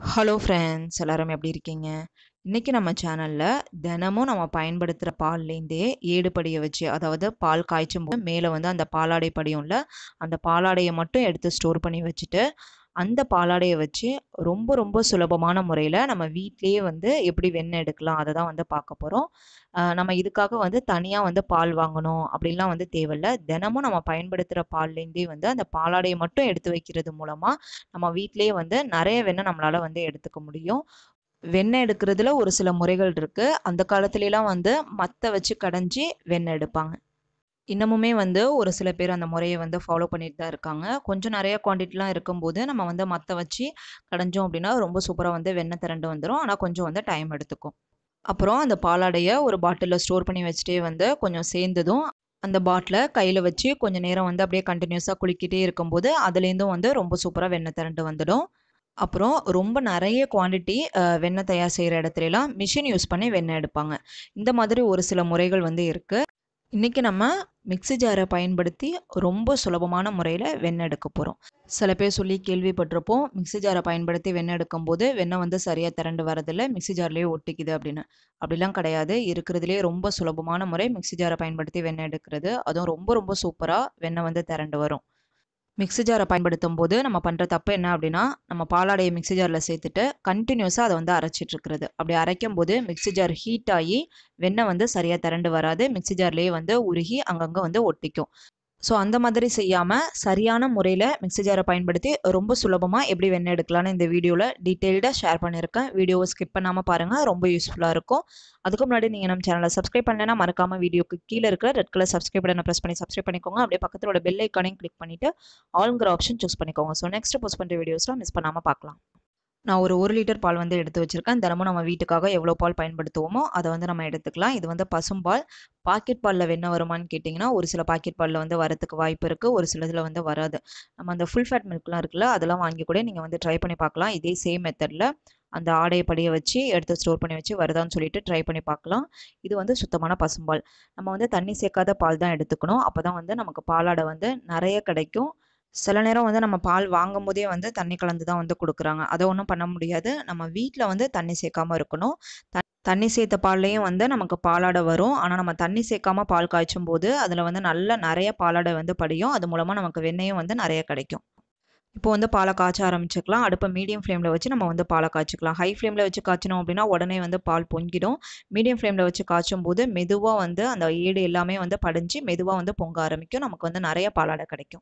Hello friends எல்லாரும் எப்படி இருக்கீங்க? இன்னைக்கு நம்ம சேனல்ல தினமும் நம்ம பயன்படுத்துற பால்லேருந்தே ஏடு படிய வச்சு, அதாவது பால் காய்ச்சும்போது மேல வந்து அந்த பாலாடை படியும்ல, அந்த பாலாடைய மட்டும் எடுத்து ஸ்டோர் பண்ணி வச்சுட்டு, அந்த பாலாடைய வச்சு ரொம்ப ரொம்ப சுலபமான முறையில நம்ம வீட்லயே வந்து எப்படி வெண்ணெய் எடுக்கலாம், அத தான் வந்து பார்க்க போறோம். அ நம்ம இதுக்காக வந்து தனியா வந்து பால் வாங்கணும் அப்படின்லாம் வந்து தேவையில்ல. தினமும் நம்ம பயன்படுத்துற பால்லேருந்தே வந்து அந்த பாலாடைய மட்டும் எடுத்து வைக்கிறது மூலமா, நம்ம வீட்லயே வந்து நெறைய வெண்ணெய் நம்மளால வந்து எடுத்துக்க முடியும். வெண்ணெய் எடுக்கிறதுல ஒரு சில முறைகள் இருக்கு. அந்த காலத்துலலாம் வந்து மத்த வச்சு கடைஞ்சு வெண்ணெய் எடுப்பாங்க. இன்னமுமே வந்து ஒரு சில பேர் அந்த முறைய வந்து ஃபாலோ பண்ணிட்டு தான் இருக்காங்க. கொஞ்சம் நெறைய குவான்டிட்டிலாம் இருக்கும்போது, நம்ம வந்து மத்த வச்சு கடைஞ்சோம் அப்படின்னா, ரொம்ப சூப்பரா வந்து வெண்ணெய் திரண்டு வந்துரும். ஆனா கொஞ்சம் வந்து டைம் எடுத்துக்கும். அப்புறம் அந்த பாலாடைய ஒரு பாட்டில்ல ஸ்டோர் பண்ணி வச்சுட்டே வந்து கொஞ்சம் சேர்ந்ததும், அந்த பாட்டில கையில வச்சு கொஞ்ச நேரம் வந்து அப்படியே கன்டினியூஸா குலுக்கிட்டே இருக்கும்போது, அதுலேருந்தும் வந்து ரொம்ப சூப்பரா வெண்ணெய் திரண்டு வந்துடும். அப்புறம் ரொம்ப நெறைய குவான்டிட்டி அ வெண்ணெய் தயார் செய்ற இடத்துலலாம் மிஷின் யூஸ் பண்ணி வெண்ணெய் எடுப்பாங்க. இந்த மாதிரி ஒரு சில முறைகள் வந்து இருக்கு. இன்னைக்கு நம்ம மிக்ஸி ஜார பயன்படுத்தி ரொம்ப சுலபமான முறையில வெண்ணெய் எடுக்க போறோம். சில பேர் சொல்லி கேள்விப்பட்டிருப்போம். மிக்ஸி ஜார பயன்படுத்தி வெண்ணெய் எடுக்கும்போது, வெண்ணெய் வந்து சரியா திரண்டு வரதில்ல. மிக்ஸி ஜார்லயே ஒட்டிக்குது அப்படின்னு. அப்படிலாம் கிடையாது. இருக்கிறதுலயே ரொம்ப சுலபமான முறை மிக்ஸி ஜார பயன்படுத்தி வெண்ணெய் எடுக்கிறது. அதுவும் ரொம்ப ரொம்ப சூப்பரா வெண்ணெய் வந்து திரண்டு வரும். மிக்ஸி ஜார பயன்படுத்தும்போது நம்ம பண்ற தப்பு என்ன அப்படின்னா, நம்ம பாலாடைய மிக்ஸி ஜார்ல சேர்த்துட்டு கன்டினியூஸா அத வந்து அரைச்சிட்டு இருக்கிறது. அப்படி அரைக்கும்போது மிக்ஸி ஜார் ஹீட் ஆயி வெண்ணெய் வந்து சரியா திரண்டு வராது. மிக்ஸி ஜார்லயே வந்து உருகி அங்கங்க வந்து ஒட்டிக்கும். ஸோ அந்த மாதிரி செய்யாம, சரியான முறையில மிக்ஸி ஜார பயன்படுத்தி ரொம்ப சுலபமா எப்படி வெண்ணெய் எடுக்கலான்னு இந்த வீடியோல டீட்டெயில்டா ஷேர் பண்ணியிருக்கேன். வீடியோவ ஸ்கிப் பண்ணாம பாருங்க. ரொம்ப யூஸ்ஃபுல்லா இருக்கும். அதுக்கு முன்னாடி நீங்க நம்ம சேனல சப்ஸ்கிரைப் பண்ணலன்னா, மறக்காம வீடியோக்கு கீழ இருக்கிற ரெட் கலர் சப்ஸ்கிரைப் பட்டன பிரஸ் பண்ணி சப்ஸ்கிரைப் பண்ணிக்கோங்க. அப்படியே பக்கத்துல உள்ள பெல் ஐகானையும் கிளிக் பண்ணிட்டு, ஆல்ங்கிற ஆப்ஷன் சூஸ் பண்ணிக்கோங்க. ஸோ நெக்ஸ்ட் போஸ்ட் பண்ற வீடியோஸ்லாம் மிஸ் பண்ணாம பார்க்கலாம். நான் ஒரு 1 லிட்டர் பால் வந்து எடுத்து வச்சிருக்கேன். தினமும் நம்ம வீட்டுக்காக எவ்வளோ பால் பயன்படுத்துவோமோ, அத வந்து நம்ம எடுத்துக்கலாம். இது வந்து பசும்பால். பாக்கெட் பால்ல வெண்ணெய் வருமான்னு கேட்டீங்கன்னா, ஒரு சில பாக்கெட் பால்ல வந்து வரதுக்கு வாய்ப்பு இருக்கு. ஒரு சிலதுல வந்து வராது. நம்ம அந்த ஃபுல் ஃபேட் மில்க்லாம் இருக்குல்ல, அதெல்லாம் வாங்கி கூட நீங்க வந்து ட்ரை பண்ணி பார்க்கலாம். இதே சேம் மெத்தட்ல அந்த ஆடைய படிய வச்சு எடுத்து ஸ்டோர் பண்ணி வச்சு வருதான்னு சொல்லிட்டு ட்ரை பண்ணி பார்க்கலாம். இது வந்து சுத்தமான பசும்பால். நம்ம வந்து தண்ணி சேர்க்காத பால் தான் எடுத்துக்கணும். அப்பதான் வந்து நமக்கு பாலாடை வந்து நெறைய கிடைக்கும். சில நேரம் வந்து நம்ம பால் வாங்கும்போதே வந்து தண்ணி கலந்து தான் வந்து குடுக்குறாங்க. அத ஒண்ணும் பண்ண முடியாது. நம்ம வீட்ல வந்து தண்ணி சேர்க்காம இருக்கணும். த தண்ணி சேர்த்த பால்லயும் வந்து நமக்கு பாலாடை வரும். ஆனா நம்ம தண்ணி சேர்க்காம பால் காய்ச்சும்போது, அதுல வந்து நல்ல நெறைய பாலாடை வந்து படியும். அது மூலமா நமக்கு வெண்ணெயும் வந்து நெறைய கிடைக்கும். இப்போ வந்து பால காய்ச்ச ஆரம்பிச்சுக்கலாம். அடுப்ப மீடியம் ஃப்ளேம்ல வச்சு நம்ம வந்து பால காய்ச்சிக்கலாம். ஹை ஃப்ளேம்ல வச்சு காய்ச்சினோம் அப்படின்னா, உடனே வந்து பால் பொங்கிடும். மீடியம் ஃப்ளேம்ல வச்சு காய்ச்சும்போது, மெதுவா வந்து அந்த ஏடு எல்லாமே வந்து படிஞ்சு, மெதுவா வந்து பொங்க ஆரம்பிக்கும். நமக்கு வந்து நெறைய பாலாடை கிடைக்கும்.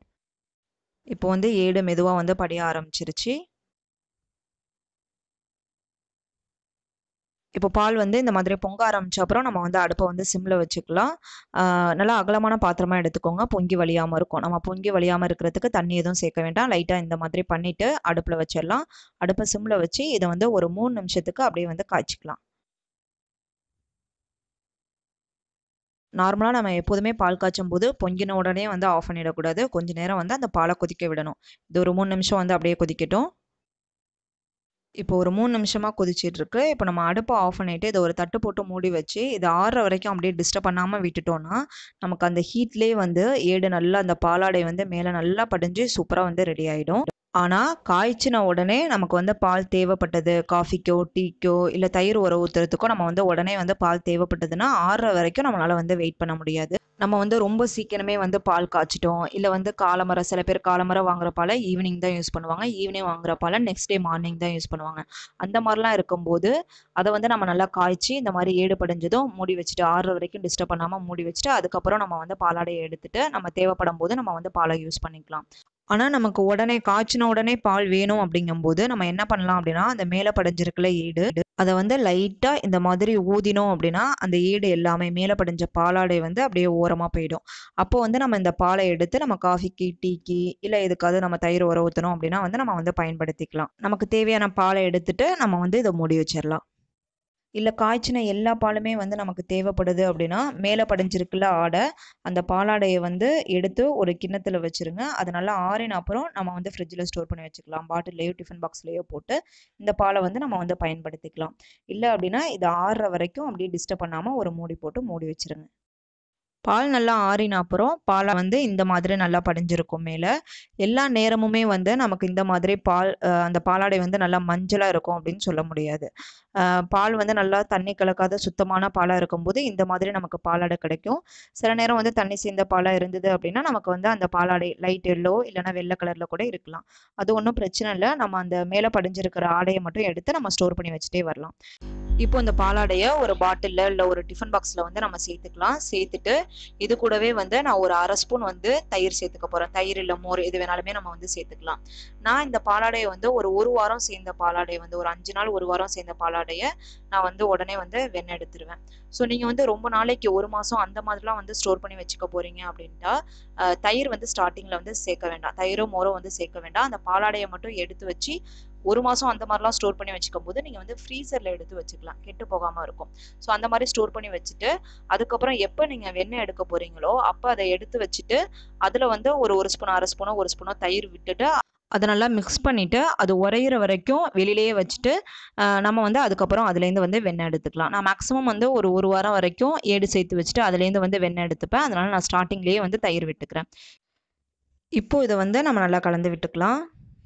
இப்போ வந்து ஏடு மெதுவா வந்து படிய ஆரம்பிச்சிருச்சு. இப்போ பால் வந்து இந்த மாதிரி பொங்க ஆரம்பிச்ச அப்புறம் நம்ம வந்து அடுப்ப வந்து சிம்ல வச்சுக்கலாம். ஆ நல்லா அகலமான பாத்திரமா எடுத்துக்கோங்க. பொங்கி வழியாம இருக்கும். நம்ம பொங்கி வழியாம இருக்கிறதுக்கு தண்ணி எதுவும் சேர்க்க வேண்டாம். லைட்டா இந்த மாதிரி பண்ணிட்டு அடுப்புல வச்சிடலாம். அடுப்ப சிம்ல வச்சு இத வந்து ஒரு 3 நிமிஷத்துக்கு அப்படியே வந்து காய்ச்சிக்கலாம். நார்மலா நம்ம எப்போதுமே பால் காய்ச்சும்போது பொங்கின உடனே வந்து ஆஃப் பண்ணிடக்கூடாது. கொஞ்ச நேரம் வந்து அந்த பால கொதிக்க விடணும். இது ஒரு 3 நிமிஷம் வந்து அப்படியே கொதிக்கட்டும். இப்போ ஒரு 3 நிமிஷமா கொதிச்சிட்டு இருக்கு. இப்போ நம்ம அடுப்ப ஆஃப் பண்ணிட்டு, இத ஒரு தட்டு போட்டு மூடி வச்சு, இது ஆறுற வரைக்கும் அப்படியே டிஸ்டர்ப் பண்ணாம விட்டுட்டோம்னா, நமக்கு அந்த ஹீட்லயே வந்து ஏடு நல்லா அந்த பாலாடை வந்து மேல நல்லா படிஞ்சு சூப்பரா வந்து ரெடி ஆயிடும். ஆனா, காய்ச்சின உடனே நமக்கு வந்து பால் தேவைப்பட்டது, காஃபிக்கோ, டீக்கோ இல்ல தயிர் உர ஊத்துறதுக்கோ நம்ம வந்து உடனே வந்து பால் தேவைப்பட்டதுன்னா, ஆறுற வரைக்கும் நம்மளால வந்து வெயிட் பண்ண முடியாது. நம்ம வந்து ரொம்ப சீக்கிரமே வந்து பால் காய்ச்சிட்டோம். இல்ல வந்து காலம்பர சில பேர் காலம்பர வாங்குற பால ஈவினிங் தான் யூஸ் பண்ணுவாங்க. ஈவினிங் வாங்குற பால நெக்ஸ்ட் டே மார்னிங் தான் யூஸ் பண்ணுவாங்க. அந்த மாரிலாம் இருக்கும்போது, அத வந்து நம்ம நல்லா காய்ச்சி இந்த மாரி ஏடு படிஞ்சதும் மூடி வச்சுட்டு, ஆறுற வரைக்கும் டிஸ்டர்ப் பண்ணாம மூடி வச்சுட்டு, அதுக்கப்புறம் நம்ம வந்து பாலாடைய எடுத்துட்டு, நம்ம தேவைப்படும்போது நம்ம வந்து பால யூஸ் பண்ணிக்கலாம். ஆனா, நமக்கு உடனே காய்ச்சின உடனே பால் வேணும் அப்படிங்கும்போது, நம்ம என்ன பண்ணலாம் அப்படின்னா, அந்த மேல படிஞ்சிருக்குல்ல ஏடு, அத வந்து லைட்டா இந்த மாதிரி ஊதினோம் அப்படின்னா, அந்த ஏடு எல்லாமே மேல படிஞ்ச பாலாடை வந்து அப்படியே ஓரமா போயிடும். அப்போ வந்து நம்ம இந்த பால எடுத்து நம்ம காஃபிக்கு, டீக்கு இல்ல எதுக்காவது நம்ம தயிர் உர ஊத்தணும் அப்படின்னா வந்து நம்ம வந்து பயன்படுத்திக்கலாம். நமக்கு தேவையான பால எடுத்துட்டு நம்ம வந்து இத மூடி வச்சிரலாம். இல்ல காய்ச்சின எல்லா பாலுமே வந்து நமக்கு தேவைப்படுது அப்படின்னா, மேல படிஞ்சிருக்குல்ல ஆடை, அந்த பாலாடைய வந்து எடுத்து ஒரு கிண்ணத்துல வச்சுருங்க. அது நல்லா ஆறின அப்புறம் நம்ம வந்து ஃப்ரிட்ஜ்ல ஸ்டோர் பண்ணி வச்சுக்கலாம். பாட்டில்லயோ, டிஃபன் பாக்ஸ்லயோ போட்டு, இந்த பால வந்து நம்ம வந்து பயன்படுத்திக்கலாம். இல்ல அப்படின்னா, இது ஆறுற வரைக்கும் அப்படியே டிஸ்டர்ப் பண்ணாம ஒரு மூடி போட்டு மூடி வச்சுருங்க. பால் நல்லா ஆறின அப்புறம் பாலை வந்து இந்த மாதிரி நல்லா படிஞ்சிருக்கும் மேலே எல்லா நேரமுமே வந்து நமக்கு இந்த மாதிரி பால் அஹ், அந்த பாலாடை வந்து நல்லா மஞ்சளாக இருக்கும் அப்படின்னு சொல்ல முடியாது அஹ், பால் வந்து நல்லா தண்ணி கலக்காத சுத்தமான பாலாக இருக்கும்போது இந்த மாதிரி நமக்கு பாலாடை கிடைக்கும் சில நேரம் வந்து தண்ணி சேர்ந்த பாலாக இருந்தது அப்படின்னா நமக்கு வந்து அந்த பாலாடை லைட் எல்லோ இல்லைன்னா வெள்ளை கலரில் கூட இருக்கலாம் அது ஒன்றும் பிரச்சனை இல்லை நம்ம அந்த மேலே படிஞ்சிருக்கிற ஆடையை மட்டும் எடுத்து நம்ம ஸ்டோர் பண்ணி வச்சுட்டே வரலாம் இப்போ இந்த பாலாடையை ஒரு பாட்டிலில் இல்லை ஒரு டிஃபன் பாக்ஸில் வந்து நம்ம சேர்த்துக்கலாம் சேர்த்துட்டு இது கூடவே வந்து நான் ஒரு அரை ஸ்பூன் வந்து தயிர் சேர்த்துக்க போகிறேன் தயிர் இல்லை மோர் எது வேணாலுமே நம்ம வந்து சேர்த்துக்கலாம் நான் இந்த பாலாடையை வந்து ஒரு ஒரு வாரம் சேர்ந்த பாலாடையை வந்து ஒரு அஞ்சு நாள் ஒரு வாரம் சேர்ந்த பாலாடையை நான் வந்து உடனே வந்து வெண்ணெய் எடுத்துருவேன் ஸோ நீங்கள் வந்து ரொம்ப நாளைக்கு ஒரு மாதம் அந்த மாதிரிலாம் வந்து ஸ்டோர் பண்ணி வச்சுக்க போகிறீங்க அப்படின்ட்டா அஹ், தயிர் வந்து ஸ்டார்டிங்கில் வந்து சேர்க்க வேண்டாம் தயிரும் மோரும் வந்து சேர்க்க வேண்டாம் அந்த பாலாடையை மட்டும் எடுத்து வச்சு ஒரு மாதம் அந்த மாதிரிலாம் ஸ்டோர் பண்ணி வச்சுக்கும் போது நீங்கள் வந்து ஃப்ரீசரில் எடுத்து வச்சுக்கலாம் கெட்டு போகாமல் இருக்கும் ஸோ அந்த மாதிரி ஸ்டோர் பண்ணி வச்சுட்டு அதுக்கப்புறம் எப்போ நீங்கள் வெண்ணெய் எடுக்க போகிறீங்களோ அப்போ அதை எடுத்து வச்சுட்டு அதில் வந்து ஒரு ஒரு ஸ்பூன் அரை ஸ்பூனோ ஒரு ஸ்பூனோ தயிர் விட்டுட்டு அதை நல்லா மிக்ஸ் பண்ணிவிட்டு அது உரையிற வரைக்கும் வெளியிலேயே வச்சுட்டு ஆஹ், நம்ம வந்து அதுக்கப்புறம் அதுலேருந்து வந்து வெண்ணெய் எடுத்துக்கலாம் நான் மேக்ஸிமம் வந்து ஒரு ஒரு வாரம் வரைக்கும் ஏடு சேர்த்து வச்சுட்டு அதுலேருந்து வந்து வெண்ணெய் எடுத்துப்பேன் அதனால நான் ஸ்டார்டிங்லேயே வந்து தயிர் விட்டுக்கிறேன் இப்போ இதை வந்து நம்ம நல்லா கலந்து விட்டுக்கலாம்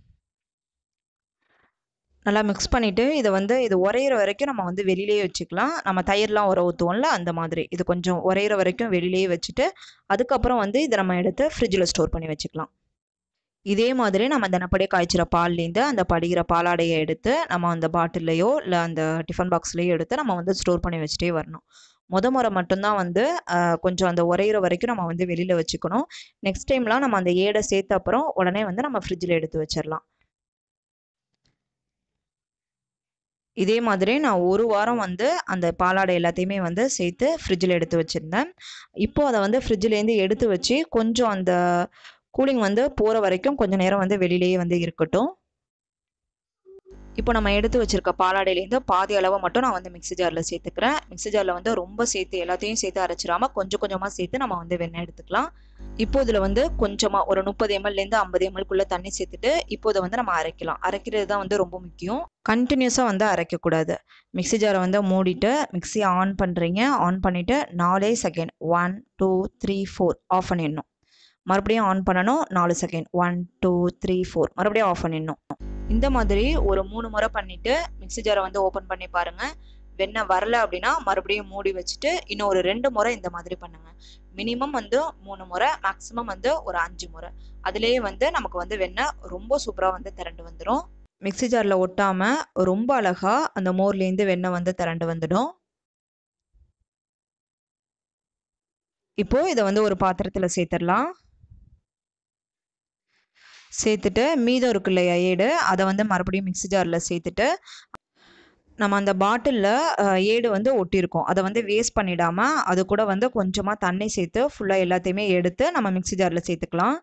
நல்லா மிக்ஸ் பண்ணிவிட்டு இதை வந்து இது உரையிற வரைக்கும் நம்ம வந்து வெளியிலேயே வச்சுக்கலாம் நம்ம தயிர்லாம் உர ஊற்றுவோம்ல அந்த மாதிரி இது கொஞ்சம் உரையிற வரைக்கும் வெளியிலேயே வச்சுட்டு அதுக்கப்புறம் வந்து இதை நம்ம எடுத்து ஃப்ரிட்ஜில் ஸ்டோர் பண்ணி வச்சுக்கலாம் இதே மாதிரி நம்ம தினப்படி காய்ச்சிற பால்லேருந்து அந்த படிகிற பாலாடையை எடுத்து நம்ம அந்த பாட்டில்லையோ இல்லை அந்த டிஃபன் பாக்ஸ்லேயோ எடுத்து நம்ம வந்து ஸ்டோர் பண்ணி வச்சுட்டே வரணும் முத முறை மட்டும்தான் வந்து ஆஹ், கொஞ்சம் அந்த உரையிற வரைக்கும் நம்ம வந்து வெளியில் வச்சுக்கணும் நெக்ஸ்ட் டைம்லாம் நம்ம அந்த ஏடை சேர்த்த அப்புறம் உடனே வந்து நம்ம ஃப்ரிட்ஜில் எடுத்து வச்சிடலாம் இதே மாதிரி நான் ஒரு வாரம் வந்து அந்த பாலாடை எல்லாத்தையுமே வந்து சேர்த்து ஃப்ரிட்ஜில் எடுத்து வச்சுருந்தேன் இப்போ அதை வந்து ஃப்ரிட்ஜிலேருந்து எடுத்து வச்சு கொஞ்சம் அந்த கூலிங் வந்து போகிற வரைக்கும் கொஞ்சம் நேரம் வந்து வெளியிலேயே வந்து இருக்கட்டும் இப்போ நம்ம எடுத்து வச்சிருக்க பாலாடையிலேருந்து பாதி அளவை மட்டும் நான் வந்து மிக்ஸி ஜாரில் சேர்த்துக்கிறேன் மிக்ஸி ஜாரில் வந்து ரொம்ப சேர்த்து எல்லாத்தையும் சேர்த்து அரைச்சிடாம கொஞ்சம் கொஞ்சமாக சேர்த்து நம்ம வந்து வெண்ணெய் எடுத்துக்கலாம் இப்போ இதில் வந்து கொஞ்சமாக ஒரு முப்பது எம்எல்லேருந்து ஐம்பது எம்எல்குள்ளே தண்ணி சேர்த்துட்டு இப்போ இதை வந்து நம்ம அரைக்கலாம் அரைக்கிறது தான் வந்து ரொம்ப முக்கியம் கண்டினியூஸாக வந்து அரைக்கக்கூடாது மிக்ஸி ஜாரை வந்து மூடிட்டு மிக்ஸி ஆன் பண்ணுறீங்க ஆன் பண்ணிவிட்டு நாலே second one two three four off பண்ணிடணும் மறுபடியும் ஆன் பண்ணணும் நாலு second one two three four மறுபடியும் ஆஃப் பண்ணிடணும் இந்த மாதிரி ஒரு மூணு முறை பண்ணிவிட்டு மிக்ஸி ஜாரை வந்து ஓப்பன் பண்ணி பாருங்கள் வெண்ணெய் வரல அப்படின்னா மறுபடியும் மூடி வச்சுட்டு இன்னும் ஒரு ரெண்டு முறை இந்த மாதிரி பண்ணுங்க மினிமம் வந்து மூணு முறை மேக்ஸிமம் வந்து ஒரு அஞ்சு முறை அதுலேயே வந்து நமக்கு வந்து வெண்ணெய் ரொம்ப சூப்பராக வந்து திரண்டு வந்துடும் மிக்ஸி ஜாரில் ஒட்டாமல் ரொம்ப அழகாக அந்த மோர்லேருந்து வெண்ணெய் வந்து திரண்டு வந்துடும் இப்போ இதை வந்து ஒரு பாத்திரத்தில் சேர்த்துடலாம் சேர்த்துட்டு மீதம் இருக்கு இல்லையா ஏடு அதை வந்து மறுபடியும் மிக்ஸி ஜாரில் சேர்த்துட்டு நம்ம அந்த பாட்டிலில் ஏடு வந்து ஒட்டியிருக்கோம் அதை வந்து வேஸ்ட் பண்ணிடாமல் அது கூட வந்து கொஞ்சமாக தண்ணி சேர்த்து ஃபுல்லாக எல்லாத்தையுமே எடுத்து நம்ம மிக்ஸி ஜாரில் சேர்த்துக்கலாம்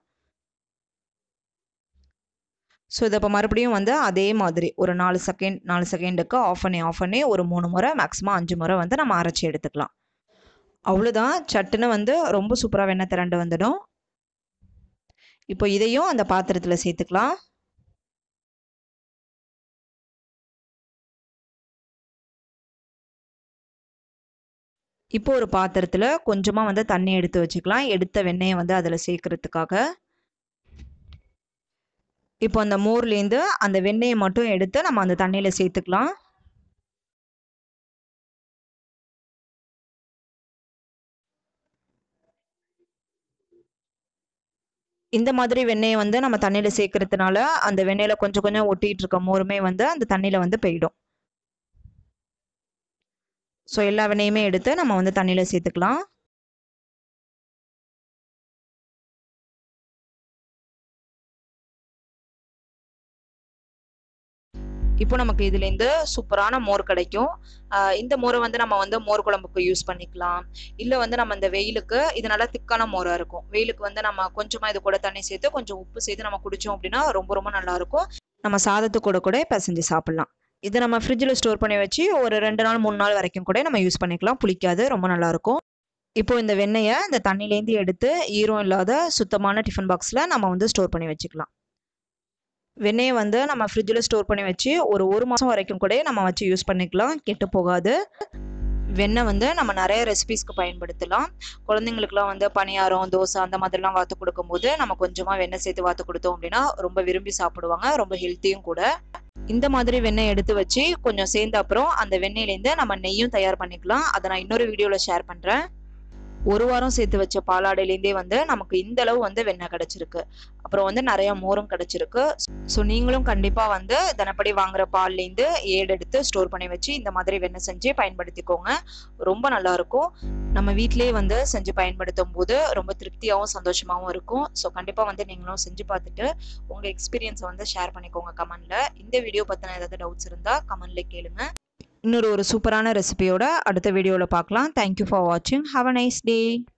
ஸோ இதை இப்போ மறுபடியும் வந்து அதே மாதிரி ஒரு நாலு செகண்ட் நாலு செகண்டுக்கு ஆஃப் பண்ணி ஆஃப் பண்ணி ஒரு மூணு முறை மேக்ஸிமம் அஞ்சு முறை வந்து நம்ம அரைச்சி எடுத்துக்கலாம் அவ்வளோதான் சட்டுன்னு வந்து ரொம்ப சூப்பராக வெண்ணெய் திரண்டு வந்துடும் இப்போ இதையும் அந்த பாத்திரத்தில் சேர்த்துக்கலாம் இப்போ ஒரு பாத்திரத்தில் கொஞ்சமாக வந்து தண்ணி எடுத்து வச்சுக்கலாம் எடுத்த வெண்ணெயை வந்து அதில் சேர்க்கறதுக்காக இப்போ அந்த மோர்லேருந்து அந்த வெண்ணெயை மட்டும் எடுத்து நம்ம அந்த தண்ணியில் சேர்த்துக்கலாம் இந்த மாதிரி வெண்ணெயை வந்து நம்ம தண்ணியில் சேர்க்கறதுனால அந்த வெண்ணெயில் கொஞ்சம் கொஞ்சம் ஒட்டிகிட்டு இருக்க மோருமே வந்து அந்த தண்ணியில் வந்து போயிடும் ஸோ எல்லா வெண்ணையுமே எடுத்து நம்ம வந்து தண்ணியில் சேர்த்துக்கலாம் இப்போ நமக்கு இதுலேருந்து சூப்பரான மோர் கிடைக்கும் ஆஹ் இந்த மோரை வந்து நம்ம வந்து மோர் குழம்புக்கு யூஸ் பண்ணிக்கலாம் இல்லை வந்து நம்ம இந்த வெயிலுக்கு இது நல்லா திக்கான மோராக இருக்கும் வெயிலுக்கு வந்து நம்ம கொஞ்சமாக இது கூட தண்ணி சேர்த்து கொஞ்சம் உப்பு சேர்த்து நம்ம குடித்தோம் அப்படின்னா ரொம்ப ரொம்ப நல்லா இருக்கும் நம்ம சாதத்து கூட கூட பிசைஞ்சு சாப்பிட்லாம் இது நம்ம ஃப்ரிட்ஜில் ஸ்டோர் பண்ணி வச்சு ஒரு ரெண்டு நாள் மூணு நாள் வரைக்கும் கூட நம்ம யூஸ் பண்ணிக்கலாம் புளிக்காது ரொம்ப நல்லாயிருக்கும் இப்போ இந்த வெண்ணெயை இந்த தண்ணியிலேருந்து எடுத்து ஈரம் இல்லாத சுத்தமான டிஃபன் பாக்ஸில் நம்ம வந்து ஸ்டோர் பண்ணி வச்சுக்கலாம் வெண்ணெயை வந்து நம்ம ஃப்ரிட்ஜில் ஸ்டோர் பண்ணி வச்சு ஒரு ஒரு மாதம் வரைக்கும் கூட நம்ம வச்சு யூஸ் பண்ணிக்கலாம் கெட்டு போகாது வெண்ணெய் வந்து நம்ம நிறைய ரெசிபிஸ்க்கு பயன்படுத்தலாம் குழந்தைங்களுக்குலாம் வந்து பணியாரம் தோசை அந்த மாதிரிலாம் வாத்து கொடுக்கும்போது நம்ம கொஞ்சமாக வெண்ணெய் சேர்த்து வாத்து கொடுத்தோம் அப்படின்னா ரொம்ப விரும்பி சாப்பிடுவாங்க ரொம்ப ஹெல்த்தியும் கூட இந்த மாதிரி வெண்ணெய் எடுத்து வச்சு கொஞ்சம் சேர்ந்த அப்புறம் அந்த வெண்ணெயிலேருந்து நம்ம நெய்யும் தயார் பண்ணிக்கலாம் அதை நான் இன்னொரு வீடியோவில் ஷேர் பண்ணுறேன் ஒரு வாரம் சேர்த்து வச்ச பாலாடையிலேருந்தே வந்து நமக்கு இந்த அளவு வந்து வெண்ணெய் கிடச்சிருக்கு அப்புறம் வந்து நிறைய மோரும் கிடச்சிருக்கு ஸோ நீங்களும் கண்டிப்பாக வந்து தினப்படி வாங்குற பால்லேருந்து ஏடு எடுத்து ஸ்டோர் பண்ணி வச்சு இந்த மாதிரி வெண்ணெய் செஞ்சு பயன்படுத்திக்கோங்க ரொம்ப நல்லா இருக்கும் நம்ம வீட்டிலேயே வந்து செஞ்சு பயன்படுத்தும் போது ரொம்ப திருப்தியாகவும் சந்தோஷமாகவும் இருக்கும் ஸோ கண்டிப்பாக வந்து நீங்களும் செஞ்சு பார்த்துட்டு உங்கள் எக்ஸ்பீரியன்ஸை வந்து ஷேர் பண்ணிக்கோங்க கமெண்டில் இந்த வீடியோ பற்றின ஏதாவது டவுட்ஸ் இருந்தால் கமெண்ட்ல கேளுங்க இன்னொரு ஒரு சூப்பரான ரெசிபியோட அடுத்த வீடியோவில் பார்க்கலாம் தேங்க்யூ ஃபார் வாட்சிங் ஹாவ் அ நைஸ் டே